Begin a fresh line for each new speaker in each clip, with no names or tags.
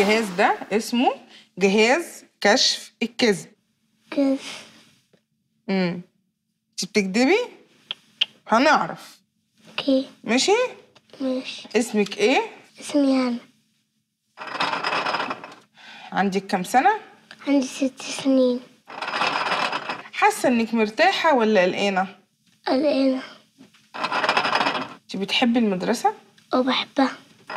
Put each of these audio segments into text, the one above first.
الجهاز ده اسمه جهاز كشف الكذب
كذب
امم انت بتكدبي هنعرف
اوكي
ماشي
ماشي
اسمك ايه
اسمي هنا
عندك كام سنه
عندي ست سنين
حاسه انك مرتاحه ولا قلقانه
قلقانة
انت بتحبي المدرسه
وبحبها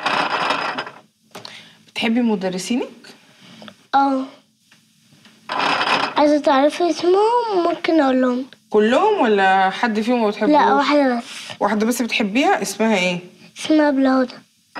بتحبي مدرسينك
اه عايزة تعرفي اسمهم ممكن اقول لهم
كلهم ولا حد فيهم ما بتحبوش
لا واحدة بس
واحده بس بتحبيها اسمها ايه
اسمها بلهدى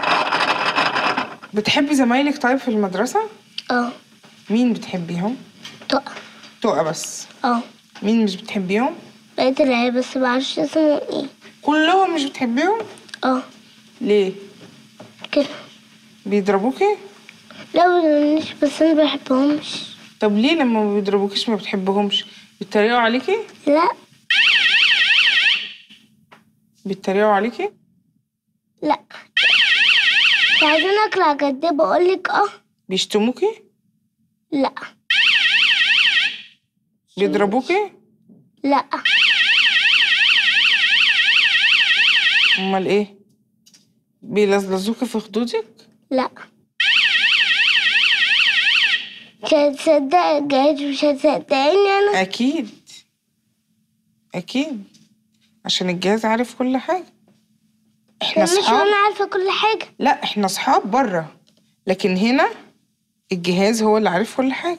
بتحبي زمايلك طيب في المدرسه
اه
مين بتحبيهم
طق
تقى بس
اه
مين مش بتحبيهم
بقيت العيال بس معرفش اسمهم ايه
كلهم مش بتحبيهم
اه
ليه
كده
بيضربوكي
لا مبيضربونيش بس انا مبحبهمش
طب ليه لما ما بيضربوكيش ما بتحبهمش بيتريقوا عليكي
لا
بيتريقوا عليكي
لا مش عايزين اكل جد بقولك اه
بيشتموكي
لا
بيضربوكي
لا
امال ايه بيلزلزوكي في خدودك
لا مش هتصدق الجهاز مش هتصدقني انا
اكيد اكيد عشان الجهاز عارف كل حاجه احنا
مش
صحاب
انا عارفه كل حاجه
لا احنا صحاب بره لكن هنا الجهاز هو اللي عارف كل حاجه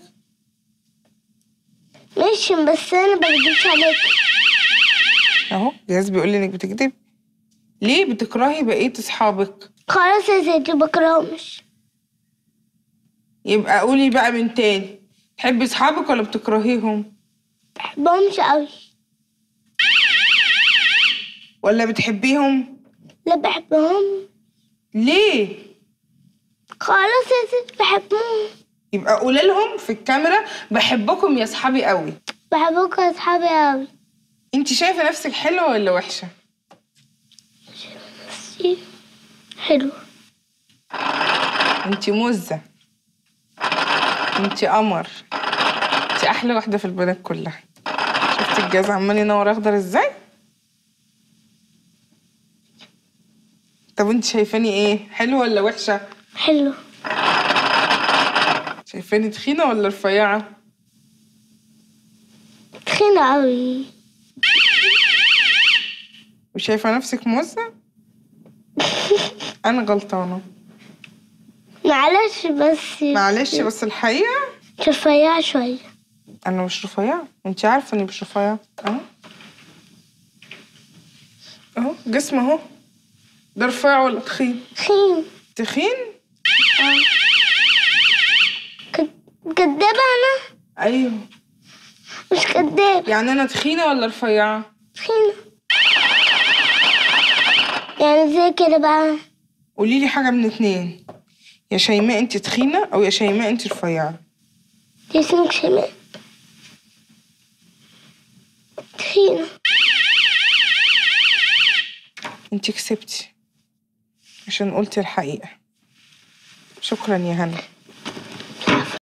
ماشي بس انا بكدبش عليك
اهو الجهاز بيقول لي انك بتكذب ليه بتكرهي بقيه اصحابك
خلاص يا ستي بكرهمش
يبقى قولي بقى من تاني تحبي اصحابك ولا بتكرهيهم
بحبهمش قوي
ولا بتحبيهم
لا بحبهم
ليه
خلاص يا ستي بحبهم
يبقى قولي لهم في الكاميرا بحبكم يا اصحابي قوي
بحبكم يا اصحابي قوي
انت شايفه نفسك حلوه ولا وحشه
حلو
انت مزه انت قمر انت احلى واحده في البنات كلها شفت الجاز عمال ينور اخضر ازاي طب انت شايفاني ايه حلوه ولا وحشه
حلو
شايفاني تخينه ولا رفيعه
تخينة قوي
وشايفه نفسك مزه انا غلطانه
معلش بس
معلش بس الحقيقه
مش رفيعة شوية
انا مش رفيعه انت عارفه اني مش رفيعه اهو اهو جسم اهو ده رفيع ولا تخين
تخين
تخين
كد- كدابة أنا
ايوه
مش كداب
يعني انا تخينه ولا رفيعه
تخينة يعني زي كده بقى
قولي لي حاجه من اتنين يا شيماء انت تخينه او يا شيماء انت رفيعه
دي اسمك شمال تخينة
انت كسبتي عشان قلتي الحقيقه شكرا يا هنا